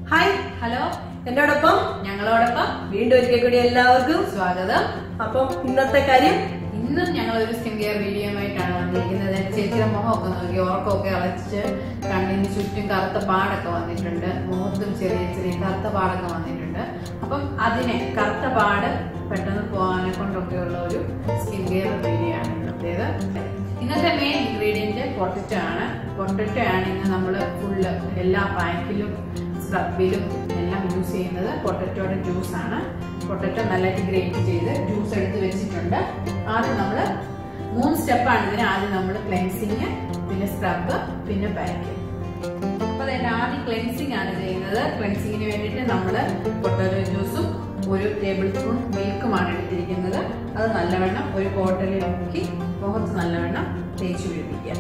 Hi hello എന്നോടൊപ്പം ഞങ്ങളോടൊപ്പം വീണ്ടും ഒരിക്കൽ കൂടി എല്ലാവർക്കും സ്വാഗതം അപ്പം ഇന്നത്തെ കാര്യം ഇന്നും ഞങ്ങൾ ഒരു സ്കിൻ കെയർ വീഡിയോയുമായിട്ടാണ് വന്നിരിക്കുന്നത് ചേച്ചിയുടെ മുഖമൊക്കെ നോക്കി ഉറക്കമൊക്കെ അളച്ച് കണ്ണിന് ചുറ്റും കറുത്ത പാടൊക്കെ വന്നിട്ടുണ്ട് മുഖത്തും ചെറിയ ചെറിയ കറുത്ത പാടൊക്കെ വന്നിട്ടുണ്ട് അപ്പം അതിനെ കറുത്ത പാട് പെട്ടെന്ന് പോകാനെ കൊണ്ടൊക്കെയുള്ള ഒരു സ്കിൻ കെയർ വീഡിയോ ആണ് ഇന്നത്തേത് ഇന്നത്തെ മെയിൻ ഇൻഗ്രീഡിയന്റ് പൊട്ടറ്റോ ആണ് പൊട്ടറ്റോ ആണ് ഇന്ന് നമ്മൾ ഫുള്ള് എല്ലാ പാക്കിലും സ്ക്രബിലും എല്ലാം യൂസ് ചെയ്യുന്നത് പൊട്ടറ്റോയുടെ ജ്യൂസ് ആണ് പൊട്ടറ്റോ നല്ലതായിട്ട് ഗ്രേറ്റ് ചെയ്ത് ജ്യൂസ് എടുത്ത് വെച്ചിട്ടുണ്ട് ആദ്യം നമ്മൾ മൂന്ന് സ്റ്റെപ്പാണ് ഇതിന് ആദ്യം നമ്മൾ ക്ലെൻസിങ് പിന്നെ സ്ക്രബ് പിന്നെ പാക്ക് അപ്പൊ അതിന്റെ ആദ്യം ക്ലെൻസിങ് ആണ് ചെയ്യുന്നത് ക്ലെൻസിങ്ങിന് വേണ്ടിയിട്ട് നമ്മൾ പൊട്ടറ്റോ ജ്യൂസും ഒരു ടേബിൾ സ്പൂൺ മിൽക്കുമാണ് എടുത്തിരിക്കുന്നത് അത് നല്ലവണ്ണം ഒരു ബോട്ടിലിൽ മുക്കി മുഖത്ത് നല്ലവണ്ണം തേച്ച് പിടിപ്പിക്കുക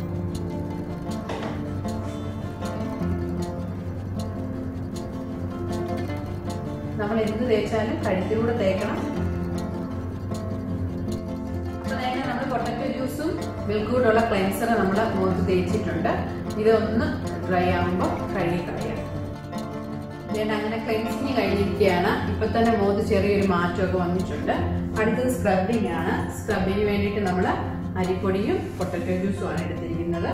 നമ്മൾ എന്ത് തേച്ചാലും കഴുത്തിലൂടെ തേക്കണം അപ്പൊ നേരെ നമ്മൾ പൊട്ടറ്റോ ജ്യൂസും മിൽക്കൂടുള്ള ക്ലെൻസർ നമ്മൾ മുഖത്ത് തേച്ചിട്ടുണ്ട് ഇതൊന്ന് ഡ്രൈ ആകുമ്പോൾ കഴുകി കളയാം ഞാൻ അങ്ങനെ ക്ലെൻസിങ് കഴിഞ്ഞിരിക്കുകയാണ് ഇപ്പൊ തന്നെ മുഖത്ത് ചെറിയൊരു മാറ്റമൊക്കെ വന്നിട്ടുണ്ട് അടുത്തത് സ്ക്രബിംഗ് ആണ് സ്ക്രബിന് വേണ്ടിയിട്ട് നമ്മൾ അരിപ്പൊടിയും പൊട്ടറ്റോ ജ്യൂസും ആണ് എടുത്തിരിക്കുന്നത്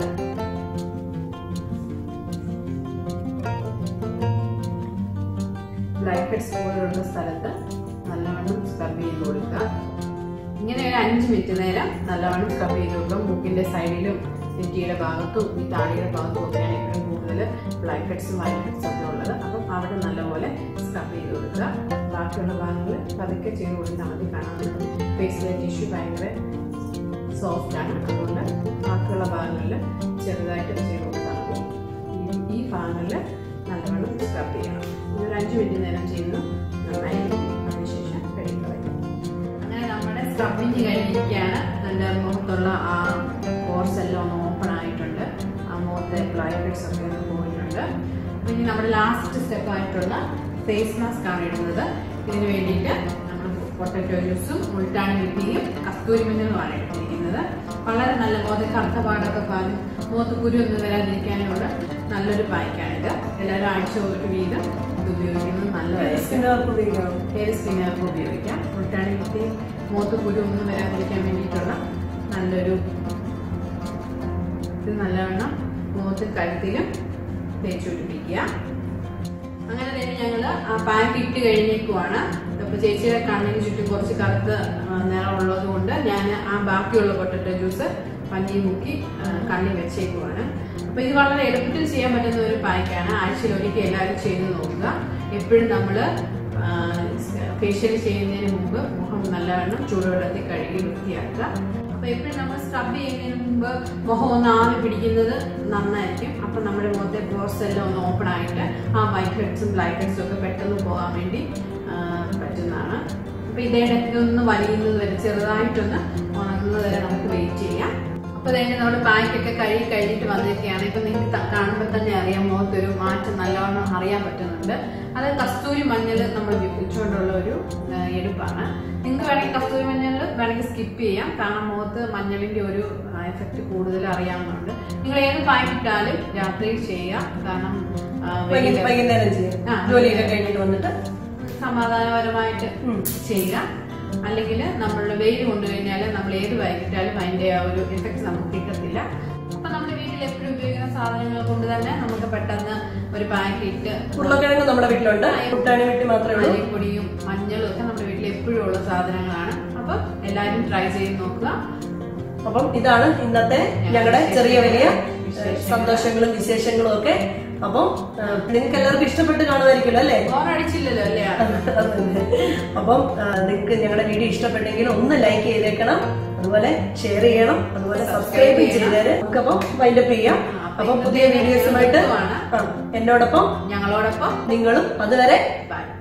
ബ്ലാക്ക് ഹെഡ്സ് പോലുള്ള സ്ഥലത്ത് നല്ലവണ്ണം സ്ക്രബ് ചെയ്ത് കൊടുക്കുക ഇങ്ങനെ ഒരു അഞ്ച് മിനിറ്റ് നേരം നല്ലവണ്ണം സ്ക്രബ് ചെയ്ത് കൊടുക്കുക മൂക്കിന്റെ സൈഡിലും നെറ്റിയുടെ ഭാഗത്തും ഈ താടിയുടെ ഭാഗത്തും ഒക്കെയാണ് ഏറ്റവും കൂടുതൽ ബ്ലാക്ക് ഹെഡ്സും വൈറ്റ് ഹെഡ്സും ഒക്കെ ഉള്ളത് അപ്പം അവിടെ നല്ലപോലെ സ്ക്രബ് ചെയ്ത് കൊടുക്കുക ബാക്കിയുള്ള ഭാഗങ്ങൾ പതുക്കെ ചെയ്ത് കൊടുത്താൽ മതി കാരണം ഫേസിലെ ടിഷ്യൂ ഭയങ്കര സോഫ്റ്റ് ആണ് അതുകൊണ്ട് ബാക്കിയുള്ള ഭാഗങ്ങളിൽ ചെറുതായിട്ട് ചെയ്ത് കൊടുത്താൽ മതി ഈ- ഈ ഭാഗങ്ങളിൽ നല്ലവണ്ണം സ്ക്രബ് ചെയ്യണം ഇതൊരു അഞ്ച് മിനിറ്റ് നേരം ചെയ്യുന്നു നന്നായി അതിനുശേഷം കഴിക്കുക അങ്ങനെ നമ്മുടെ സ്ക്രബിങ് കഴിഞ്ഞിരിക്കുകയാണ് എൻ്റെ മുഖത്തുള്ള ആ പോർസ് എല്ലാം ഒന്ന് ഓപ്പൺ ആയിട്ടുണ്ട് ആ മുഖത്തെ ബ്ലൈഡ്സ് ഒക്കെ ഒന്ന് പോയിട്ടുണ്ട് അപ്പോൾ ഇനി നമ്മുടെ ലാസ്റ്റ് സ്റ്റെപ്പ് ആയിട്ടുള്ള ഫേസ് മാസ്ക് ആണ് ഇടുന്നത് ഇതിന് വേണ്ടിയിട്ട് നമ്മൾ പൊട്ടറ്റോ ജ്യൂസും മുൾട്ടാണി മിട്ടിയും കസ്തൂരി മഞ്ഞളുമാണ് എടുത്തിരിക്കുന്നത് വളരെ നല്ല മുഖത്ത് കറുത്ത പാടൊക്കെ പാലും മുഖത്ത് കുരു ഒന്നും വരാതിരിക്കാനുള്ള നല്ലൊരു പായ്ക്കാണിത് എല്ലാവരും ആഴ്ച ഒരു വീതം ഇത് ഉപയോഗിക്കുന്നത് നല്ലതായിരിക്കും സ്കിന്നുകാർക്ക് ഉപയോഗിക്കണം ഹെയർ സ്കിന്നുകാർക്ക് ഉപയോഗിക്കാം മുൾട്ടാണി മിട്ടി മുഖത്ത് കുരു ഒന്നും വരാതിരിക്കാൻ വേണ്ടിയിട്ടുള്ള നല്ലൊരു ഇത് നല്ലവണ്ണം മുഖത്ത് കഴുത്തിലും തേച്ച് പിടിപ്പിക്കുക അങ്ങനെ തന്നെ ഞങ്ങൾ ആ പാക്ക് ഇട്ട് കഴിഞ്ഞേക്കുവാണ് അപ്പൊ ചേച്ചിയുടെ കണ്ണിന് ചുറ്റും കുറച്ച് കറുത്ത ആ, നിറമുള്ളത് കൊണ്ട് ഞാൻ ആ ബാക്കിയുള്ള പൊട്ടറ്റോ ജ്യൂസ് പഞ്ഞി മുക്കി ആ, കണ്ണിൽ വെച്ചേക്കുവാണ് അപ്പൊ ഇത് വളരെ എളുപ്പത്തിൽ ചെയ്യാൻ പറ്റുന്ന ഒരു പായ്ക്കാണ് ആഴ്ചയിൽ ഒരിക്കൽ എല്ലാവരും ചെയ്ത് നോക്കുക എപ്പോഴും നമ്മൾ ഫേഷ്യൽ ചെയ്യുന്നതിന് മുമ്പ് മുഖം നല്ലവണ്ണം ചൂടുവെള്ളത്തിൽ കഴുകി വൃത്തിയാക്കുക അപ്പൊ എപ്പോഴും നമ്മൾ സ്ക്രബ് ചെയ്യുന്നതിന് മുമ്പ് മുഖം ഒന്ന് ആവി പിടിക്കുന്നത് നന്നായിരിക്കും അപ്പൊ നമ്മുടെ മുഖത്തെ പോർസ് എല്ലാം ഒന്ന് ഓപ്പൺ ആയിട്ട് ആ വൈറ്റ് ഹെഡ്സും ബ്ലാക്ക് ഹെഡ്സും ഒക്കെ പെട്ടെന്ന് പോകാൻ വേണ്ടി ആ, പറ്റുന്നതാണ് അപ്പൊ ഇതേടൊക്കെ ഒന്ന് വലിയുന്നത് വരെ ചെറുതായിട്ടൊന്ന് ഉണങ്ങുന്നത് വരെ നമുക്ക് വെയിറ്റ് ചെയ്യാം അപ്പൊ തന്നെ നമ്മുടെ പായ്ക്കൊക്കെ കഴുകി കഴിഞ്ഞിട്ട് വന്നിരിക്കുകയാണ് ഇപ്പൊ നിങ്ങൾക്ക് ത- കാണുമ്പോൾ തന്നെ അറിയാം മുഖത്തൊരു മാറ്റം നല്ലവണ്ണം അറിയാൻ പറ്റുന്നുണ്ട് അത് കസ്തൂരി മഞ്ഞൾ നമ്മൾ വിപ്പിച്ചുകൊണ്ടുള്ള ഒരു ആ, എടുപ്പാണ് നിങ്ങൾക്ക് വേണമെങ്കിൽ കസ്തൂരി മഞ്ഞൾ വേണമെങ്കിൽ സ്കിപ്പ് ചെയ്യാം കാരണം മുഖത്ത് മഞ്ഞളിന്റെ ഒരു എഫക്റ്റ് കൂടുതൽ അറിയാവുന്നുണ്ട് നിങ്ങൾ ഏത് പായ്ക്കിട്ടാലും രാത്രിയിൽ ചെയ്യുക കാരണം ആ, വൈകി- വെളിയിൽ വൈകുന്നേരം ചെയ്യും ആ. ജോലിയൊക്കെ കഴിഞ്ഞിട്ട് വന്നിട്ട് സമാധാനപരമായിട്ട് ഉം. ചെയ്യുക അല്ലെങ്കിൽ നമ്മൾ വെയിൽ കൊണ്ടു കഴിഞ്ഞാൽ നമ്മൾ ഏത് വൈകിട്ടാലും അതിന്റെ ആ ഒരു എഫക്ട് നമുക്ക് കിട്ടത്തില്ല അപ്പൊ നമ്മുടെ വീട്ടിൽ എപ്പോഴും ഉപയോഗിക്കുന്ന സാധനങ്ങൾ കൊണ്ട് തന്നെ നമുക്ക് പെട്ടെന്ന് ഒരു പാക്ക് ഇട്ട് ഉരുളക്കിഴങ്ങ് നമ്മുടെ വീട്ടിലുണ്ട് കുട്ടാണി വീട്ടിൽ മാത്രമേ ഉള്ളൂ അരിപ്പൊടിയും മഞ്ഞളും ഒക്കെ നമ്മുടെ വീട്ടിൽ എപ്പോഴും ഉള്ള സാധനങ്ങളാണ് അപ്പൊ എല്ലാവരും ട്രൈ ചെയ്ത് നോക്കുക അപ്പം ഇതാണ് ഇന്നത്തെ ഞങ്ങളുടെ ചെറിയ വലിയ സന്തോഷങ്ങളും വിശേഷങ്ങളും ഒക്കെ അപ്പം ആ, നിങ്ങൾക്ക് എല്ലാവർക്കും ഇഷ്ടപ്പെട്ട് കാണുമായിരിക്കുമല്ലോ അല്ലേ ബോറടിച്ചില്ലല്ലോ അല്ലേ അതന്നെ. അപ്പം നിങ്ങൾക്ക് ഞങ്ങളുടെ വീഡിയോ ഇഷ്ടപ്പെട്ടെങ്കിൽ ഒന്ന് ലൈക്ക് ചെയ്തേക്കണം അതുപോലെ ഷെയർ ചെയ്യണം അതുപോലെ സബ്സ്ക്രൈബ് ചെയ്തേര് നമുക്കപ്പം വൈൻഡപ്പ് ചെയ്യാം അപ്പം പുതിയ വീഡിയോസുമായിട്ട് ആ, എന്നോടൊപ്പം ഞങ്ങളോടൊപ്പം നിങ്ങളും അതുവരെ ബൈ